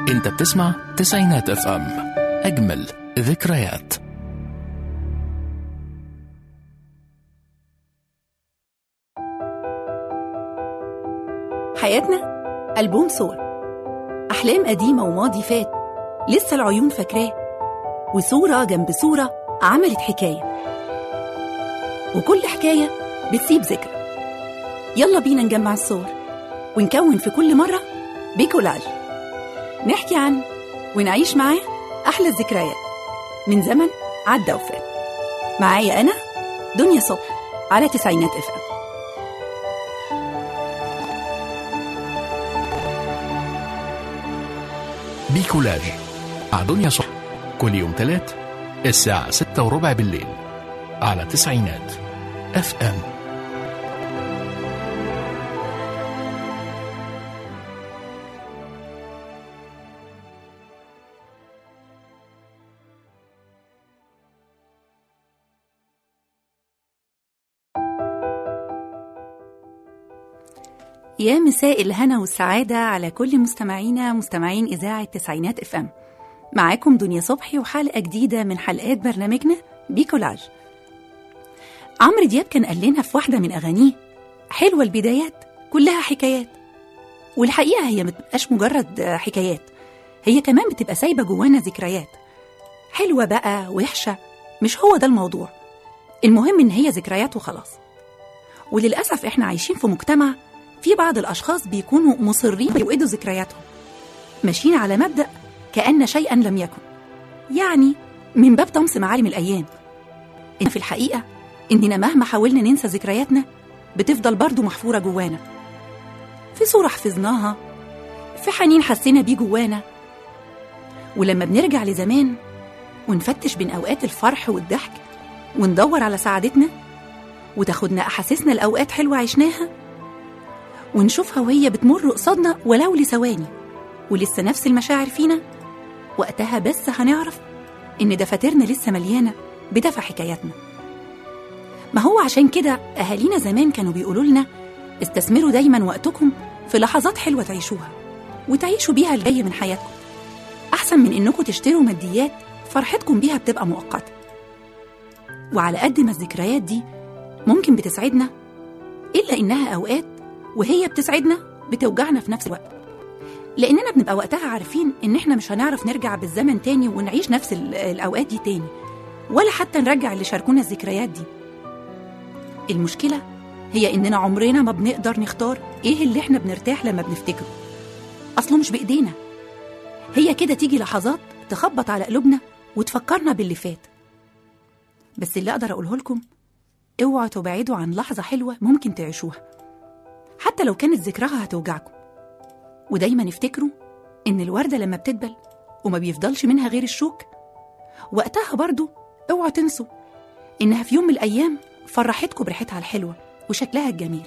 انت بتسمع تسعينات اف ام اجمل ذكريات حياتنا ألبوم صور أحلام قديمة وماضي فات لسه العيون فاكراه وصورة جنب صورة عملت حكاية وكل حكاية بتسيب ذكرى يلا بينا نجمع الصور ونكون في كل مرة بيكولاج نحكي عنه ونعيش معاه أحلى الذكريات من زمن عدى وفات معايا أنا دنيا صبح على تسعينات اف ام بيكولاج مع دنيا صبح كل يوم تلات الساعة ستة وربع بالليل على تسعينات اف ام يا مساء الهنا والسعادة على كل مستمعينا مستمعين إذاعة تسعينات اف ام معاكم دنيا صبحي وحلقة جديدة من حلقات برنامجنا بيكولاج عمرو دياب كان قال لنا في واحدة من أغانيه حلوة البدايات كلها حكايات والحقيقة هي ما بتبقاش مجرد حكايات هي كمان بتبقى سايبة جوانا ذكريات حلوة بقى وحشة مش هو ده الموضوع المهم إن هي ذكريات وخلاص وللأسف إحنا عايشين في مجتمع في بعض الأشخاص بيكونوا مصرين يوقدوا ذكرياتهم ماشيين على مبدأ كأن شيئا لم يكن يعني من باب طمس معالم الأيام إن في الحقيقة إننا مهما حاولنا ننسى ذكرياتنا بتفضل برضو محفورة جوانا في صورة حفظناها في حنين حسينا بيه جوانا ولما بنرجع لزمان ونفتش بين أوقات الفرح والضحك وندور على سعادتنا وتاخدنا أحاسيسنا لأوقات حلوة عشناها ونشوفها وهي بتمر قصادنا ولو لثواني ولسه نفس المشاعر فينا وقتها بس هنعرف إن دفاترنا لسه مليانة بدفع حكاياتنا ما هو عشان كده أهالينا زمان كانوا بيقولوا لنا استثمروا دايما وقتكم في لحظات حلوة تعيشوها وتعيشوا بيها الجاي من حياتكم أحسن من إنكم تشتروا ماديات فرحتكم بيها بتبقى مؤقتة وعلى قد ما الذكريات دي ممكن بتسعدنا إلا إنها أوقات وهي بتسعدنا بتوجعنا في نفس الوقت لأننا بنبقى وقتها عارفين إن إحنا مش هنعرف نرجع بالزمن تاني ونعيش نفس ال- الأوقات دي تاني ولا حتى نرجع اللي شاركونا الذكريات دي المشكلة هي إننا عمرنا ما بنقدر نختار إيه اللي إحنا بنرتاح لما بنفتكره أصله مش بإيدينا هي كده تيجي لحظات تخبط على قلوبنا وتفكرنا باللي فات بس اللي أقدر أقوله لكم اوعوا تبعدوا عن لحظة حلوة ممكن تعيشوها حتى لو كانت ذكرها هتوجعكم ودايما افتكروا إن الوردة لما بتدبل وما بيفضلش منها غير الشوك وقتها برضو اوعوا تنسوا إنها في يوم من الأيام فرحتكم بريحتها الحلوة وشكلها الجميل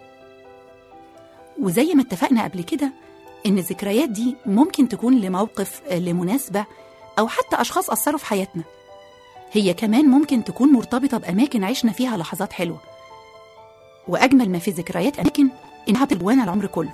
وزي ما اتفقنا قبل كده إن الذكريات دي ممكن تكون لموقف لمناسبة أو حتى أشخاص أثروا في حياتنا هي كمان ممكن تكون مرتبطة بأماكن عشنا فيها لحظات حلوة وأجمل ما في ذكريات أماكن إنها بتبقى جوانا العمر كله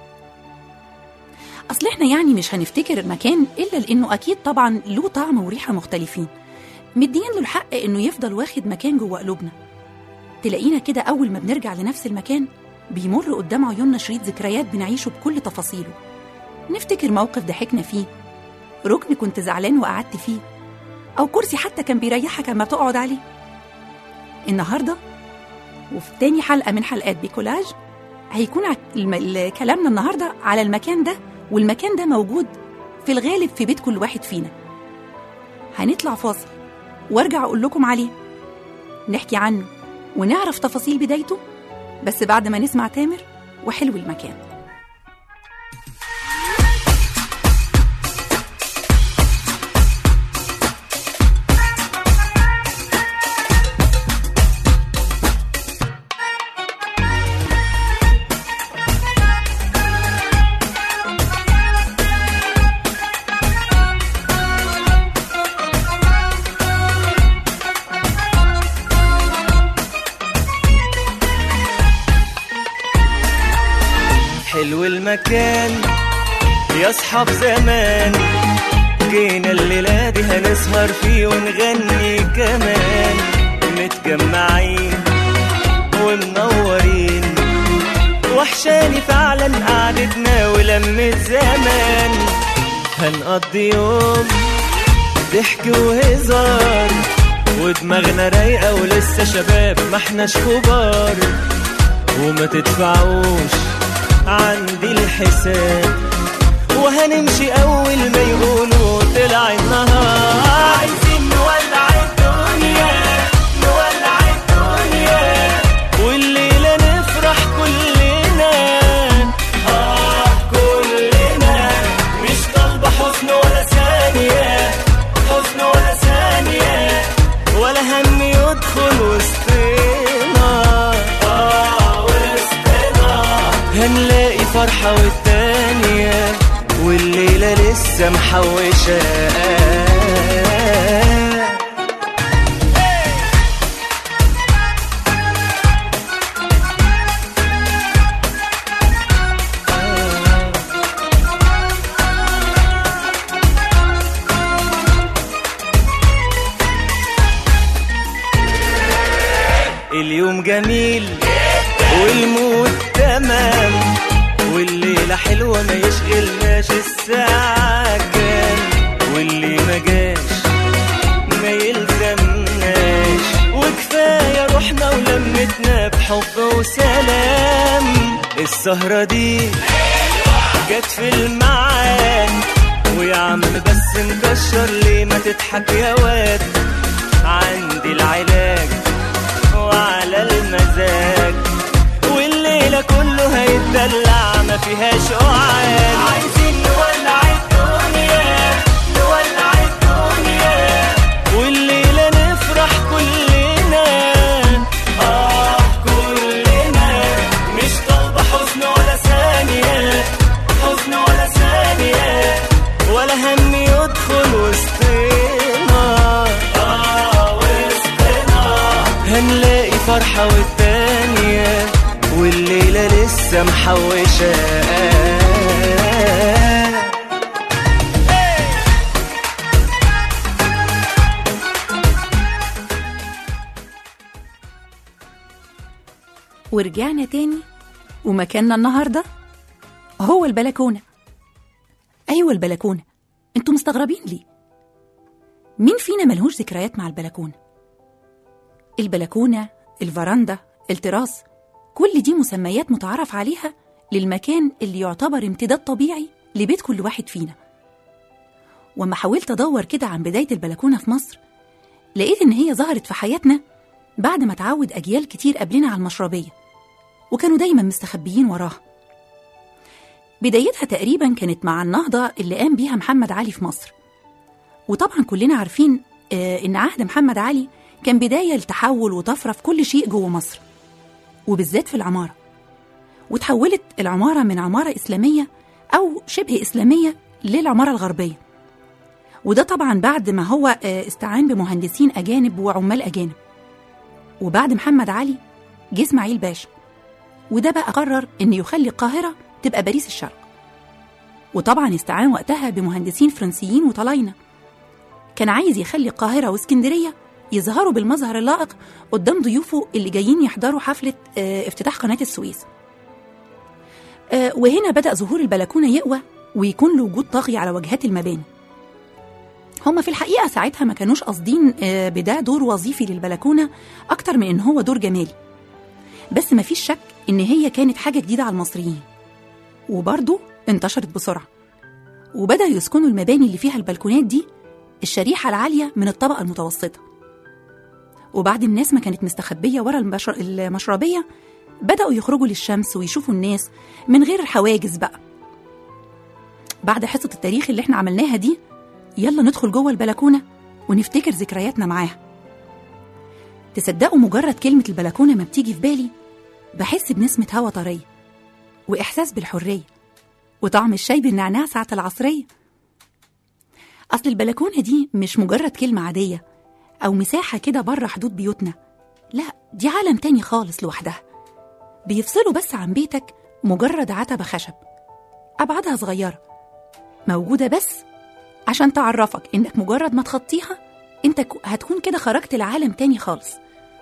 أصل إحنا يعني مش هنفتكر المكان إلا لأنه أكيد طبعا له طعم وريحة مختلفين مدين له الحق إنه يفضل واخد مكان جوه قلوبنا تلاقينا كده أول ما بنرجع لنفس المكان بيمر قدام عيوننا شريط ذكريات بنعيشه بكل تفاصيله نفتكر موقف ضحكنا فيه ركن كنت زعلان وقعدت فيه أو كرسي حتى كان بيريحك لما تقعد عليه النهاردة وفي تاني حلقة من حلقات بيكولاج هيكون ع- الم- ال- كلامنا النهاردة على المكان ده والمكان ده موجود في الغالب في بيت كل واحد فينا هنطلع فاصل وارجع اقول لكم عليه نحكي عنه ونعرف تفاصيل بدايته بس بعد ما نسمع تامر وحلو المكان حلو المكان يا اصحاب زمان جينا الليلة دي هنسهر فيه ونغني كمان متجمعين ومنورين وحشاني فعلا قعدتنا ولمة زمان هنقضي يوم ضحك وهزار ودماغنا رايقة ولسه شباب ما احناش كبار وما تدفعوش عندي الحساب وهنمشي أول ما يقولوا طلع النهار عايزين نولع الدنيا نولع الدنيا والليلة نفرح كلنا آه كلنا مش طالبة حزن ولا ثانية حزن ولا ثانية ولا هم يدخل وسطنا آه وسطنا هنلاقي فرحة والتانية والليلة لسه محوشة اليوم جميل والمود تمام والليلة حلوة ما يشغلناش الساعة كام واللي ما جاش ما يلزمناش وكفاية روحنا ولمتنا بحب وسلام السهرة دي جت في الميعاد ويا عم بس مكشر ليه ما تضحك يا واد عندي العلاج وعلى المزاج والليلة كله هيتدلع ما فيهاش قعاد عايزين نولع الدنيا نولع الدنيا والليلة نفرح كلنا آه كلنا مش طالبة حزن ولا ثانية حزن ولا ثانية ولا هم يدخل وسطنا آه وسطنا هنلاقي فرحة والتانية والليلة لسه محوشة ورجعنا تاني ومكاننا النهاردة هو البلكونة أيوة البلكونة انتوا مستغربين ليه؟ مين فينا ملهوش ذكريات مع البلكونة؟ البلكونة الفراندا التراس كل دي مسميات متعارف عليها للمكان اللي يعتبر امتداد طبيعي لبيت كل واحد فينا وما حاولت أدور كده عن بداية البلكونة في مصر لقيت إن هي ظهرت في حياتنا بعد ما تعود أجيال كتير قبلنا على المشربية وكانوا دايما مستخبيين وراها بدايتها تقريبا كانت مع النهضة اللي قام بيها محمد علي في مصر وطبعا كلنا عارفين آه إن عهد محمد علي كان بداية لتحول وطفرة في كل شيء جوه مصر وبالذات في العمارة وتحولت العمارة من عمارة إسلامية أو شبه إسلامية للعمارة الغربية وده طبعا بعد ما هو آه، استعان بمهندسين أجانب وعمال أجانب وبعد محمد علي جه إسماعيل باشا وده بقى قرر إنه يخلي القاهرة تبقى باريس الشرق وطبعا استعان وقتها بمهندسين فرنسيين وطلاينة كان عايز يخلي القاهرة واسكندرية يظهروا بالمظهر اللائق قدام ضيوفه اللي جايين يحضروا حفلة آه، افتتاح قناة السويس آه، وهنا بدأ ظهور البلكونة يقوى ويكون له وجود طاغي على واجهات المباني هما في الحقيقة ساعتها ما كانوش قاصدين آه، بده دور وظيفي للبلكونة أكتر من إن هو دور جمالي بس مفيش شك إن هي كانت حاجة جديدة على المصريين وبرضه انتشرت بسرعة وبدأ يسكنوا المباني اللي فيها البلكونات دي الشريحة العالية من الطبقة المتوسطة وبعد الناس ما كانت مستخبية ورا المشر... المشربية بدأوا يخرجوا للشمس ويشوفوا الناس من غير حواجز بقى بعد حصة التاريخ اللي احنا عملناها دي يلا ندخل جوه البلكونة ونفتكر ذكرياتنا معاها تصدقوا مجرد كلمة البلكونة ما بتيجي في بالي بحس بنسمة هوا طرية وإحساس بالحرية وطعم الشاي بالنعناع ساعة العصرية أصل البلكونة دي مش مجرد كلمة عادية أو مساحة كده بره حدود بيوتنا لا دي عالم تاني خالص لوحدها بيفصلوا بس عن بيتك مجرد عتبة خشب أبعادها صغيرة موجودة بس عشان تعرفك إنك مجرد ما تخطيها أنت ك- هتكون كده خرجت لعالم تاني خالص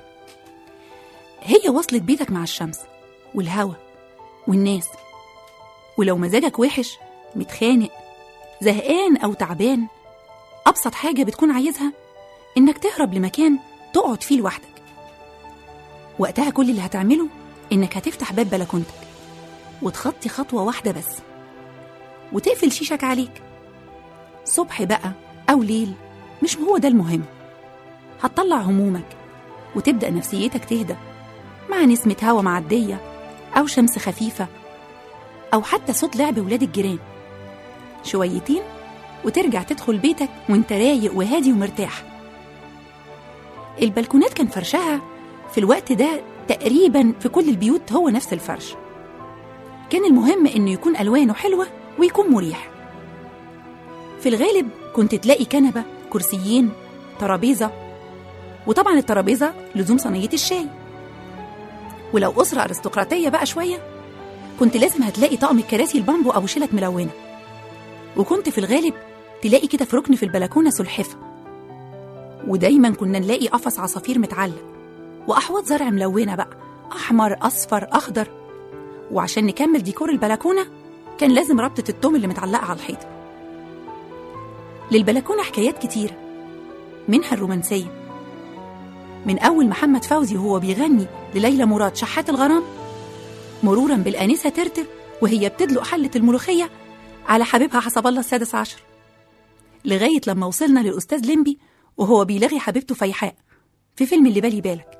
هي وصلت بيتك مع الشمس والهوا والناس ولو مزاجك وحش متخانق زهقان أو تعبان أبسط حاجة بتكون عايزها إنك تهرب لمكان تقعد فيه لوحدك وقتها كل اللي هتعمله إنك هتفتح باب بلكونتك وتخطي خطوة واحدة بس وتقفل شيشك عليك صبح بقى أو ليل مش هو ده المهم هتطلع همومك وتبدأ نفسيتك تهدى مع نسمة هوا معدية أو شمس خفيفة أو حتى صوت لعب ولاد الجيران شويتين وترجع تدخل بيتك وانت رايق وهادي ومرتاح البلكونات كان فرشها في الوقت ده تقريبا في كل البيوت هو نفس الفرش كان المهم انه يكون الوانه حلوه ويكون مريح في الغالب كنت تلاقي كنبه كرسيين ترابيزه وطبعا الترابيزه لزوم صينيه الشاي ولو اسره ارستقراطيه بقى شويه كنت لازم هتلاقي طقم الكراسي البامبو او شلت ملونه وكنت في الغالب تلاقي كده في ركن في البلكونه سلحفه ودايما كنا نلاقي قفص عصافير متعلق واحواض زرع ملونه بقى احمر اصفر اخضر وعشان نكمل ديكور البلكونه كان لازم ربطه التوم اللي متعلقه على الحيط للبلكونه حكايات كتيره منها الرومانسيه من اول محمد فوزي وهو بيغني لليلى مراد شحات الغرام مرورا بالانسه ترتر وهي بتدلق حله الملوخيه على حبيبها حسب الله السادس عشر لغايه لما وصلنا للاستاذ لمبي وهو بيلغي حبيبته فيحاء في فيلم اللي بالي بالك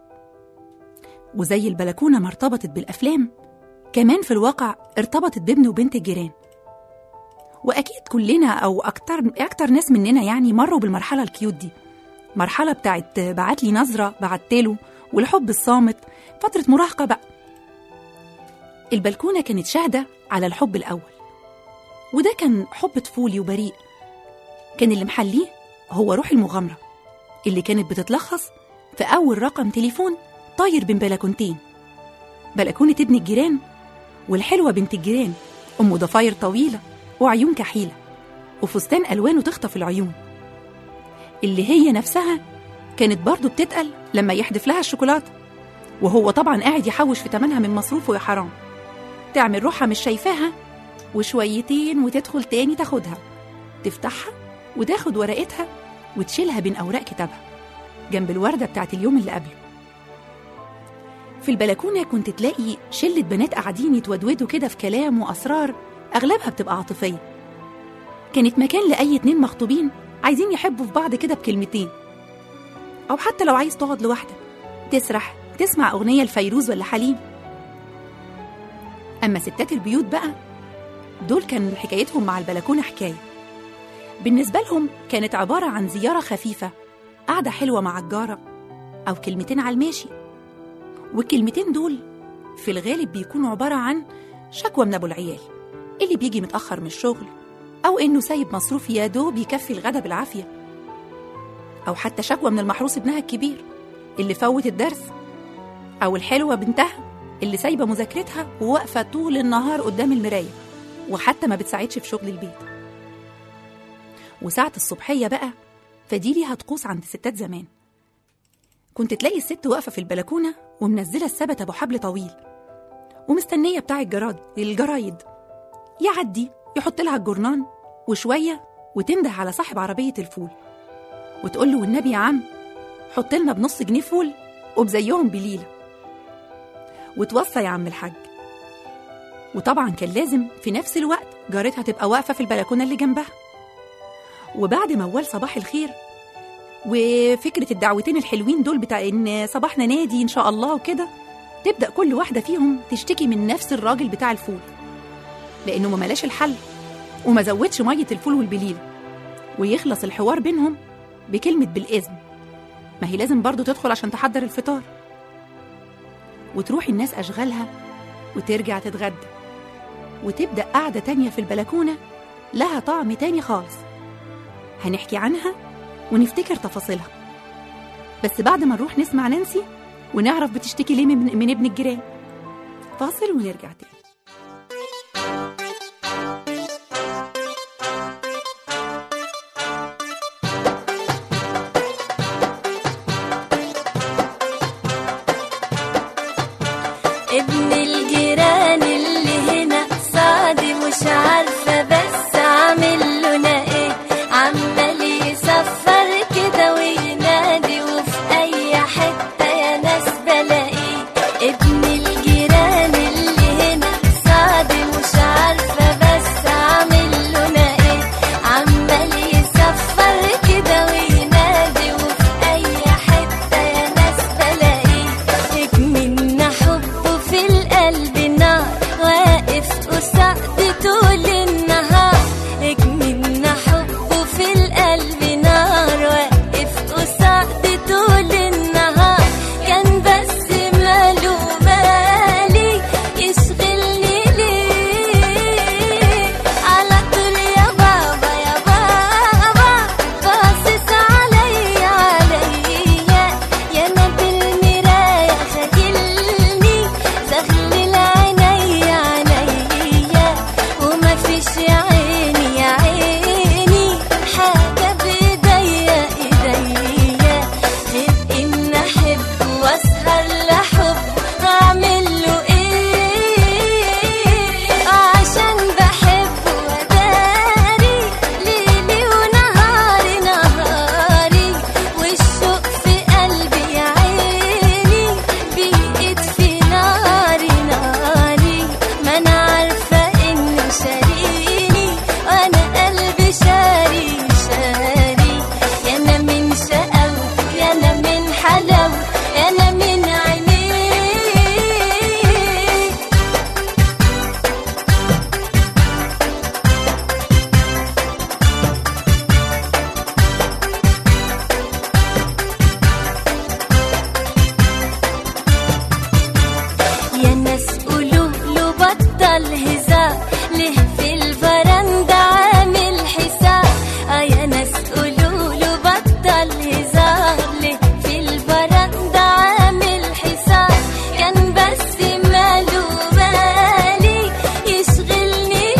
وزي البلكونه ما ارتبطت بالافلام كمان في الواقع ارتبطت بابن وبنت الجيران واكيد كلنا او اكتر اكتر ناس مننا يعني مروا بالمرحله الكيوت دي مرحله بتاعت بعت لي نظره بعتله والحب الصامت فتره مراهقه بقى البلكونه كانت شاهده على الحب الاول وده كان حب طفولي وبريء كان اللي محليه هو روح المغامره اللي كانت بتتلخص في اول رقم تليفون طاير بين بلكونتين بلكونه ابن الجيران والحلوه بنت الجيران ام ضفاير طويله وعيون كحيله وفستان الوانه تخطف العيون اللي هي نفسها كانت برضه بتتقل لما يحدف لها الشوكولاته وهو طبعا قاعد يحوش في تمنها من مصروفه يا حرام تعمل روحها مش شايفاها وشويتين وتدخل تاني تاخدها تفتحها وتاخد ورقتها وتشيلها بين أوراق كتابها جنب الوردة بتاعت اليوم اللي قبله في البلكونة كنت تلاقي شلة بنات قاعدين يتودودوا كده في كلام وأسرار أغلبها بتبقى عاطفية كانت مكان لأي اتنين مخطوبين عايزين يحبوا في بعض كده بكلمتين أو حتى لو عايز تقعد لوحدك تسرح تسمع أغنية لفيروز ولا حليم أما ستات البيوت بقى دول كان حكايتهم مع البلكونة حكاية بالنسبة لهم كانت عبارة عن زيارة خفيفة قعدة حلوة مع الجارة أو كلمتين على الماشي والكلمتين دول في الغالب بيكونوا عبارة عن شكوى من أبو العيال اللي بيجي متأخر من الشغل أو إنه سايب مصروف يا دوب يكفي الغدا بالعافية أو حتى شكوى من المحروس ابنها الكبير اللي فوت الدرس أو الحلوة بنتها اللي سايبة مذاكرتها وواقفة طول النهار قدام المراية وحتى ما بتساعدش في شغل البيت وساعة الصبحية بقى فدي ليها طقوس عند الستات زمان كنت تلاقي الست واقفة في البلكونة ومنزلة السبت أبو حبل طويل ومستنية بتاع الجراد الجرايد يعدي يحط لها الجرنان وشوية وتنده على صاحب عربية الفول وتقول له والنبي يا عم حط لنا بنص جنيه فول وبزيهم بليلة وتوصى يا عم الحاج وطبعا كان لازم في نفس الوقت جارتها تبقى واقفة في البلكونة اللي جنبها وبعد موال صباح الخير وفكرة الدعوتين الحلوين دول بتاع إن صباحنا نادي إن شاء الله وكده تبدأ كل واحدة فيهم تشتكي من نفس الراجل بتاع الفول لأنه ما ملاش الحل وما زودش مية الفول والبليلة ويخلص الحوار بينهم بكلمة بالإذن ما هي لازم برضو تدخل عشان تحضر الفطار وتروح الناس أشغالها وترجع تتغدى وتبدأ قعدة تانية في البلكونة لها طعم تاني خالص هنحكي عنها ونفتكر تفاصيلها بس بعد ما نروح نسمع نانسي ونعرف بتشتكي ليه من, من ابن الجيران فاصل ونرجع تاني بطل هزار ليه في البرندة عامل حساب اه يا ناس قولوله بطل هزار ليه في البرندة عامل حساب كان بس ماله بالي يشغلني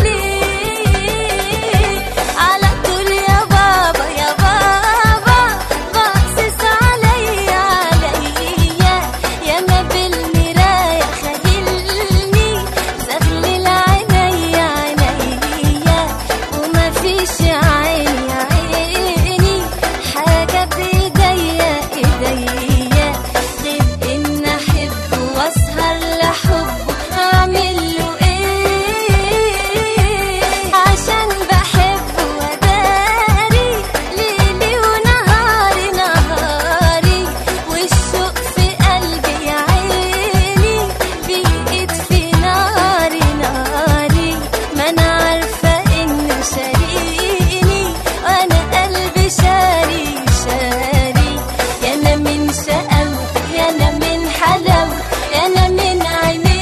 ليه على طول يا بابا يا بابا باصص عليا عليا يا ما بالمراية خليلني زغلل عينيا عينيا وما فيش عيني عيني حاجة بإيديا إيديا غير إن أحبه وأسهر لحبه أعمل له إيه عشان بحبه وداري ليلي ونهاري نهاري والشوق في قلبي يا عيني بيقيد في ناري ناري ما أنا عارفة إنه شاريني وأنا قلبي شاري شاري يا أنا من شقاوة يا أنا من حلاوة يا أنا من عينيه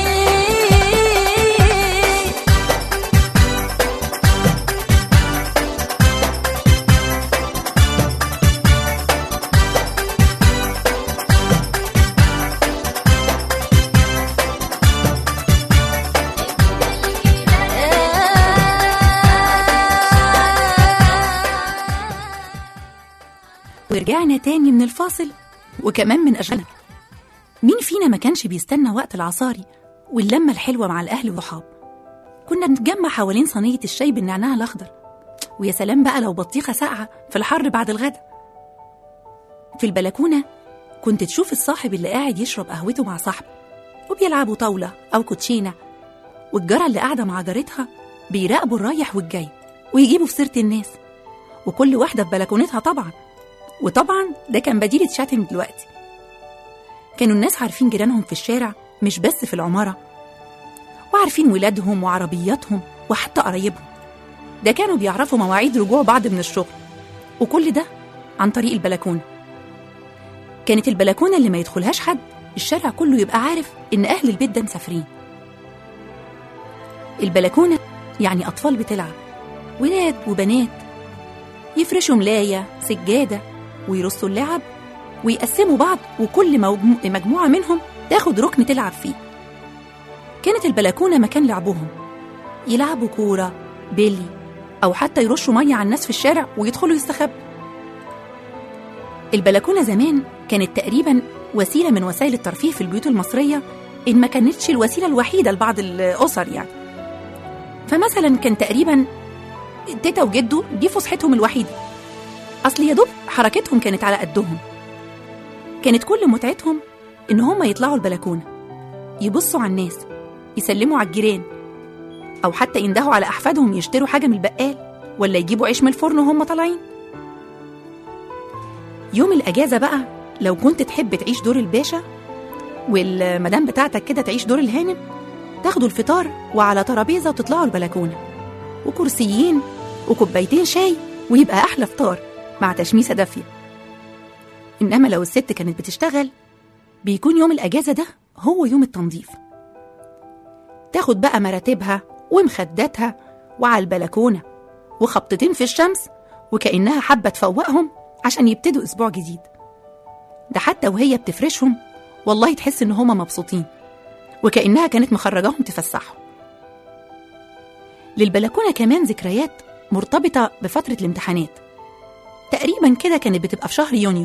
ورجعنا تاني من الفاصل وكمان من أجلنا مين فينا ما كانش بيستنى وقت العصاري واللمة الحلوة مع الأهل والصحاب كنا بنتجمع حوالين صينية الشاي بالنعناع الأخضر ويا سلام بقى لو بطيخة ساقعة في الحر بعد الغدا في البلكونة كنت تشوف الصاحب اللي قاعد يشرب قهوته مع صاحبه وبيلعبوا طاولة أو كوتشينة والجارة اللي قاعدة مع جارتها بيراقبوا الرايح والجاي ويجيبوا في سيرة الناس وكل واحدة في بلكونتها طبعا وطبعا ده كان بديل الشاتم دلوقتي كانوا الناس عارفين جيرانهم في الشارع مش بس في العمارة وعارفين ولادهم وعربياتهم وحتى قرايبهم ده كانوا بيعرفوا مواعيد رجوع بعض من الشغل وكل ده عن طريق البلكونة كانت البلكونة اللي ما يدخلهاش حد الشارع كله يبقى عارف إن أهل البيت ده مسافرين البلكونة يعني أطفال بتلعب ولاد وبنات يفرشوا ملاية سجادة ويرصوا اللعب ويقسموا بعض وكل موجم- مجموعة منهم تاخد ركن تلعب فيه كانت البلكونة مكان لعبهم يلعبوا كورة بيلي أو حتى يرشوا مية على الناس في الشارع ويدخلوا يستخبوا البلكونة زمان كانت تقريبا وسيلة من وسائل الترفيه في البيوت المصرية إن ما كانتش الوسيلة الوحيدة لبعض الأسر يعني فمثلا كان تقريبا تيتا وجدو دي فسحتهم الوحيدة أصل يا دوب حركتهم كانت على قدهم كانت كل متعتهم إن هم يطلعوا البلكونة يبصوا على الناس يسلموا على الجيران أو حتى يندهوا على أحفادهم يشتروا حاجة من البقال ولا يجيبوا عيش من الفرن وهم طالعين يوم الأجازة بقى لو كنت تحب تعيش دور الباشا والمدام بتاعتك كده تعيش دور الهانم تاخدوا الفطار وعلى ترابيزة وتطلعوا البلكونة وكرسيين وكوبايتين شاي ويبقى أحلى فطار مع تشميسة دافية إنما لو الست كانت بتشتغل بيكون يوم الأجازة ده هو يوم التنظيف تاخد بقى مراتبها ومخداتها وعلى البلكونة وخبطتين في الشمس وكأنها حابة تفوقهم عشان يبتدوا أسبوع جديد ده حتى وهي بتفرشهم والله تحس إن هما مبسوطين وكأنها كانت مخرجاهم تفسحهم للبلكونة كمان ذكريات مرتبطة بفترة الامتحانات تقريبا كده كانت بتبقى في شهر يونيو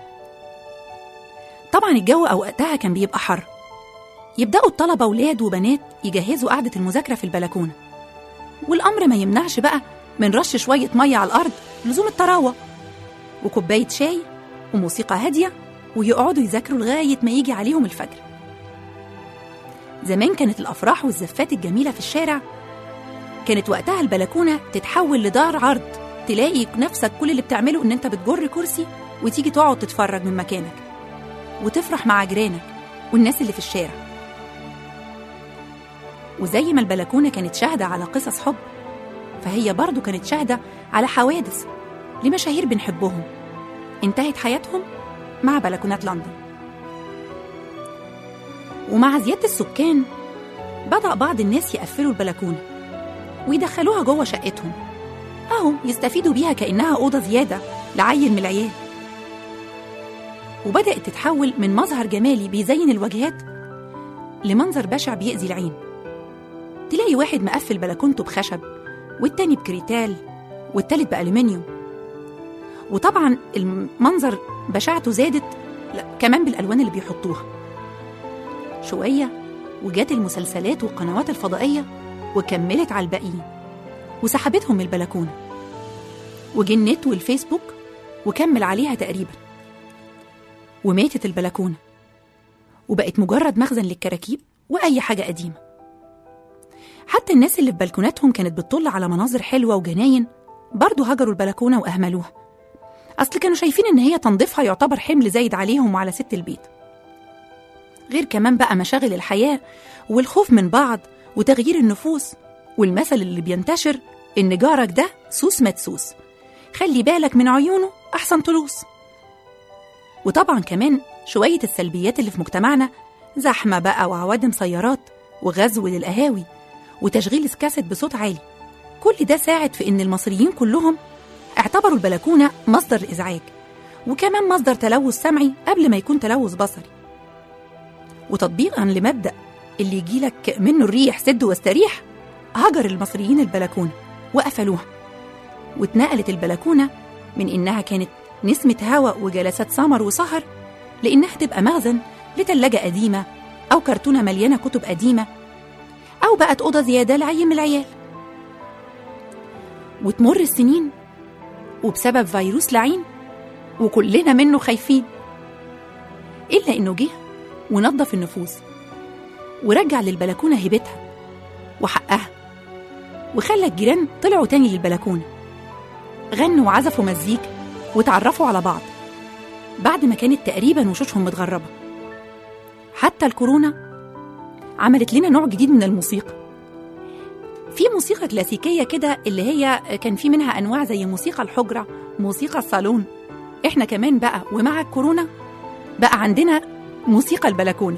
طبعا الجو أو وقتها كان بيبقى حر يبدأوا الطلبة ولاد وبنات يجهزوا قعدة المذاكرة في البلكونة والأمر ما يمنعش بقى من رش شوية مية على الأرض لزوم الطراوة وكوباية شاي وموسيقى هادية ويقعدوا يذاكروا لغاية ما يجي عليهم الفجر زمان كانت الأفراح والزفات الجميلة في الشارع كانت وقتها البلكونة تتحول لدار عرض تلاقي نفسك كل اللي بتعمله إن أنت بتجر كرسي وتيجي تقعد تتفرج من مكانك وتفرح مع جيرانك والناس اللي في الشارع وزي ما البلكونة كانت شاهدة على قصص حب فهي برضو كانت شاهدة على حوادث لمشاهير بنحبهم انتهت حياتهم مع بلكونات لندن ومع زيادة السكان بدأ بعض الناس يقفلوا البلكونة ويدخلوها جوه شقتهم أهو يستفيدوا بيها كأنها أوضة زيادة لعيل من العيال وبدأت تتحول من مظهر جمالي بيزين الواجهات لمنظر بشع بيأذي العين تلاقي واحد مقفل بلكونته بخشب والتاني بكريتال والتالت بألومنيوم وطبعا المنظر بشاعته زادت لا كمان بالألوان اللي بيحطوها شوية وجات المسلسلات والقنوات الفضائية وكملت على الباقيين وسحبتهم من البلكونة وجه النت والفيسبوك وكمل عليها تقريبا وماتت البلكونة وبقت مجرد مخزن للكراكيب وأي حاجة قديمة حتى الناس اللي في بلكوناتهم كانت بتطل على مناظر حلوة وجناين برضه هجروا البلكونة وأهملوها أصل كانوا شايفين إن هي تنظيفها يعتبر حمل زايد عليهم وعلى ست البيت غير كمان بقى مشاغل الحياة والخوف من بعض وتغيير النفوس والمثل اللي بينتشر إن جارك ده سوس مدسوس خلي بالك من عيونه أحسن طلوس وطبعا كمان شوية السلبيات اللي في مجتمعنا زحمة بقى وعوادم سيارات وغزو للقهاوي وتشغيل سكاسيت بصوت عالي كل ده ساعد في إن المصريين كلهم اعتبروا البلكونة مصدر إزعاج وكمان مصدر تلوث سمعي قبل ما يكون تلوث بصري وتطبيقا لمبدأ اللي يجيلك منه الريح سد واستريح هجر المصريين البلكونة وقفلوها واتنقلت البلكونة من إنها كانت نسمة هواء وجلسات سمر وسهر لإنها تبقى مخزن لتلاجة قديمة أو كرتونة مليانة كتب قديمة أو بقت أوضة زيادة لعي من العيال وتمر السنين وبسبب فيروس لعين وكلنا منه خايفين إلا إنه جه ونظف النفوس ورجع للبلكونة هيبتها وحقها وخلى الجيران طلعوا تاني للبلكونة غنوا وعزفوا مزيكا وتعرفوا على بعض بعد ما كانت تقريبا وشوشهم متغربة حتى الكورونا عملت لنا نوع جديد من الموسيقى في موسيقى كلاسيكية كده اللي هي كان في منها أنواع زي موسيقى الحجرة موسيقى الصالون إحنا كمان بقى ومع الكورونا بقى عندنا موسيقى البلكونة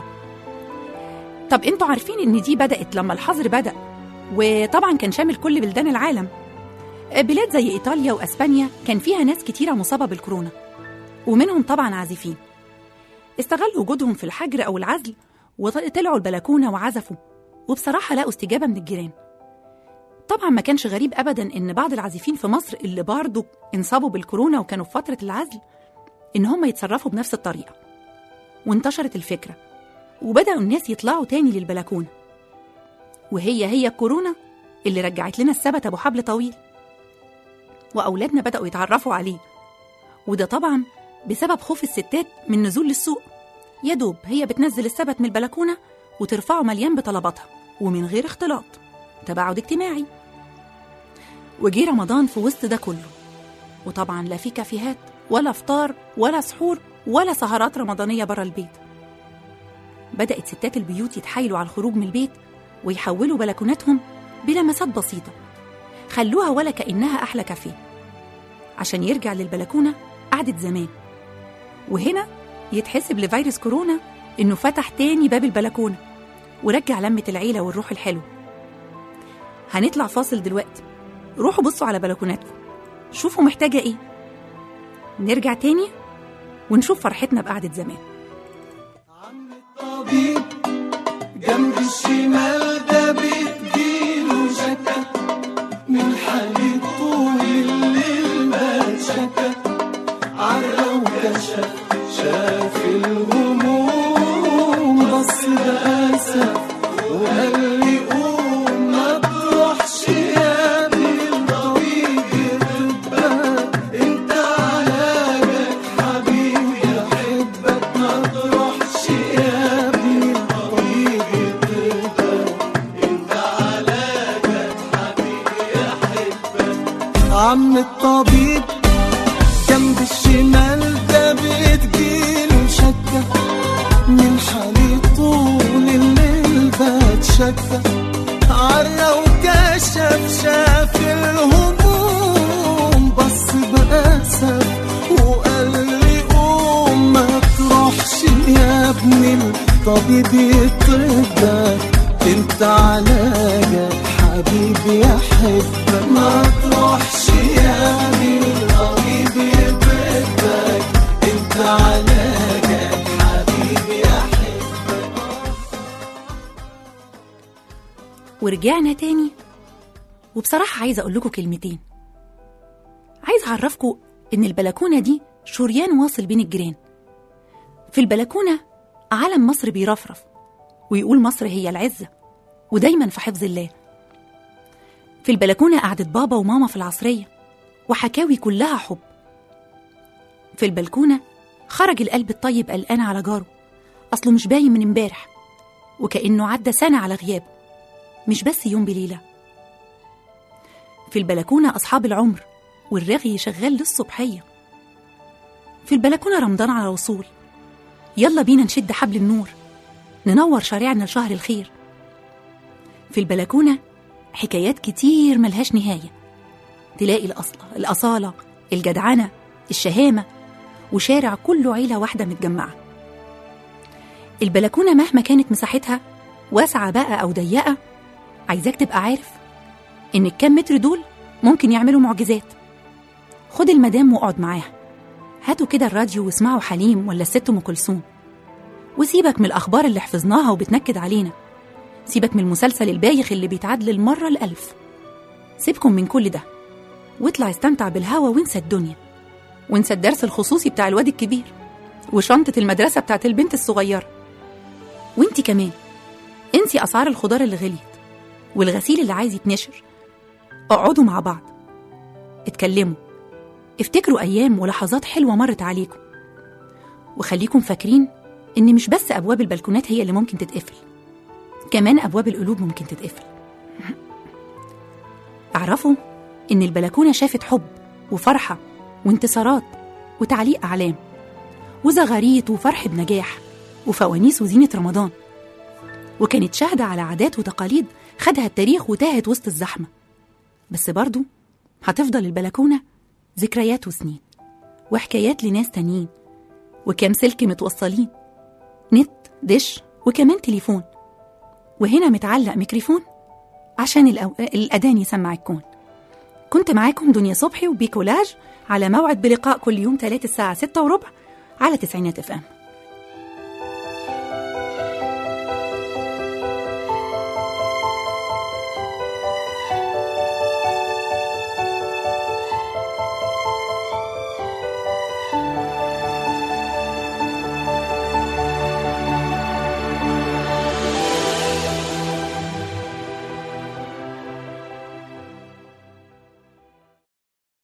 طب انتوا عارفين ان دي بدأت لما الحظر بدأ وطبعا كان شامل كل بلدان العالم بلاد زي إيطاليا وأسبانيا كان فيها ناس كتيرة مصابة بالكورونا ومنهم طبعا عازفين استغلوا وجودهم في الحجر أو العزل وطلعوا البلكونة وعزفوا وبصراحة لقوا استجابة من الجيران طبعا ما كانش غريب أبدا إن بعض العازفين في مصر اللي برضه انصابوا بالكورونا وكانوا في فترة العزل إن هم يتصرفوا بنفس الطريقة وانتشرت الفكرة وبدأوا الناس يطلعوا تاني للبلكونة وهي هي الكورونا اللي رجعت لنا السبت أبو حبل طويل وأولادنا بدأوا يتعرفوا عليه وده طبعا بسبب خوف الستات من نزول للسوق يا دوب هي بتنزل السبت من البلكونة وترفعه مليان بطلباتها ومن غير اختلاط تباعد اجتماعي وجي رمضان في وسط ده كله وطبعا لا في كافيهات ولا فطار ولا سحور ولا سهرات رمضانية برا البيت بدأت ستات البيوت يتحايلوا على الخروج من البيت ويحولوا بلكوناتهم بلمسات بسيطة خلوها ولا كأنها أحلى كافيه عشان يرجع للبلكونة قعدة زمان وهنا يتحسب لفيروس كورونا إنه فتح تاني باب البلكونة ورجع لمة العيلة والروح الحلو هنطلع فاصل دلوقتي روحوا بصوا على بلكوناتكم شوفوا محتاجة إيه نرجع تاني ونشوف فرحتنا بقعدة زمان طبيب جنب الشمال ده بتجيله شكا من حالي طول الليل ما شكا عرى وكشف شاف الهموم بص بأسف وقال لي قوم ما تروحش يا ابني الطريق يطبك انت علاجك حبيبي احبك ما تروحش يا ابني الطريق يطبك انت علاجك حبيبي احبك عم الطبيب جنب الشمال ده بتجيله شكة من حالي طول الليل بتشكى عرى وكشف شاف الهموم بص بأسف وقال لي قوم ما تروحش يا ابني الطبيب يطردك انت علاجك حبيبي احبك ما تروحش يا من القريب يبعدك انت علاجك حبيبي احبك ورجعنا تاني وبصراحة عايزة أقول لكم كلمتين عايز أعرفكم إن البلكونة دي شريان واصل بين الجيران في البلكونة علم مصر بيرفرف ويقول مصر هي العزة ودايما في حفظ الله في البلكونة قعدة بابا وماما في العصرية وحكاوي كلها حب في البلكونة خرج القلب الطيب قلقان على جاره أصله مش باين من امبارح وكأنه عدى سنة على غيابه مش بس يوم بليلة في البلكونة أصحاب العمر والرغي شغال للصبحية في البلكونة رمضان على وصول يلا بينا نشد حبل النور ننور شارعنا لشهر الخير في البلكونة حكايات كتير ملهاش نهاية تلاقي الأصلة الأصالة الجدعنة الشهامة وشارع كله عيلة واحدة متجمعة البلكونة مهما كانت مساحتها واسعة بقى أو ضيقة عايزاك تبقى عارف إن الكام متر دول ممكن يعملوا معجزات خد المدام واقعد معاها هاتوا كده الراديو واسمعوا حليم ولا الست أم كلثوم وسيبك من الأخبار اللي حفظناها وبتنكد علينا سيبك من المسلسل البايخ اللي بيتعاد للمرة الألف سيبكم من كل ده واطلع استمتع بالهوا وانسى الدنيا وانسى الدرس الخصوصي بتاع الواد الكبير وشنطة المدرسة بتاعت البنت الصغيرة وانتي كمان انسي أسعار الخضار اللي غليت والغسيل اللي عايز يتنشر اقعدوا مع بعض اتكلموا افتكروا أيام ولحظات حلوة مرت عليكم وخليكم فاكرين إن مش بس أبواب البلكونات هي اللي ممكن تتقفل كمان أبواب القلوب ممكن تتقفل اعرفوا إن البلكونة شافت حب وفرحة وانتصارات وتعليق أعلام وزغاريت وفرح بنجاح وفوانيس وزينة رمضان وكانت شاهدة على عادات وتقاليد خدها التاريخ وتاهت وسط الزحمة بس برضو هتفضل البلكونة ذكريات وسنين وحكايات لناس تانيين وكام سلك متوصلين نت دش وكمان تليفون وهنا متعلق ميكروفون عشان الأو... الأذان يسمع الكون كنت معاكم دنيا صبحي وبيكولاج على موعد بلقاء كل يوم تلات الساعة ستة وربع على تسعينات اف ام